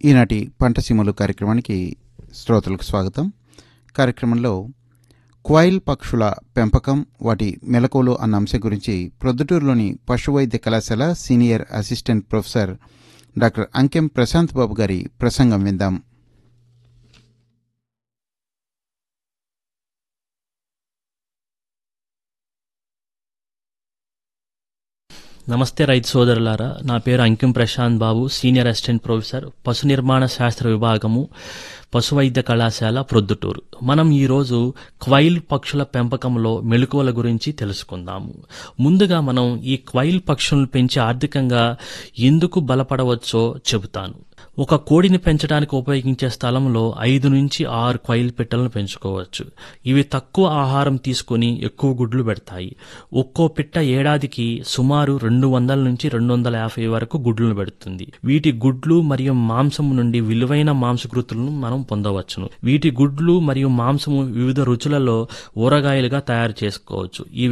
ఈనాటి పంట సీమలు కార్యక్రమానికి శ్రోతలకు స్వాగతం కార్యక్రమంలో క్వైల్ పక్షుల పెంపకం వాటి మెలకువలు అన్న అంశం గురించి ప్రొద్దుటూరులోని పశు వైద్య కళాశాల senior assistant professor doctor Ankem Prashanth Babu గారి ప్రసంగం విందాం నమస్తే రైతు సోదరులారా నా పేరు Ankem Prashanth Babu senior assistant professor పశు నిర్మాణ శాస్త్ర విభాగము పశు వైద్య కళాశాల ప్రొద్దుటూరు మనం ఈరోజు క్వైల్ పక్షుల పెంపకంలో మెలకువల గురించి తెలుసుకుందాము ముందుగా మనం ఈ క్వైల్ పక్షులను పెంచి ఆర్థికంగా ఎందుకు బలపడవచ్చో చెబుతాను ఒక కోడిని పెంచడానికి ఉపయోగించే స్థలంలో ఐదు నుంచి ఆరు క్వైల్ పిట్టలను పెంచుకోవచ్చు ఇవి తక్కువ ఆహారం తీసుకొని ఎక్కువ గుడ్లు పెడతాయి ఒక్కో పిట్ట ఏడాదికి సుమారు రెండు వందల నుంచి రెండు వందల యాభై వరకు గుడ్లను పెడుతుంది వీటి గుడ్లు మరియు మాంసం నుండి విలువైన మాంసకృతులను మనం పొందవచ్చును వీటి గుడ్లు మరియు మాంసము వివిధ రుచులలో ఊరగాయలుగా తయారు చేసుకోవచ్చు ఈ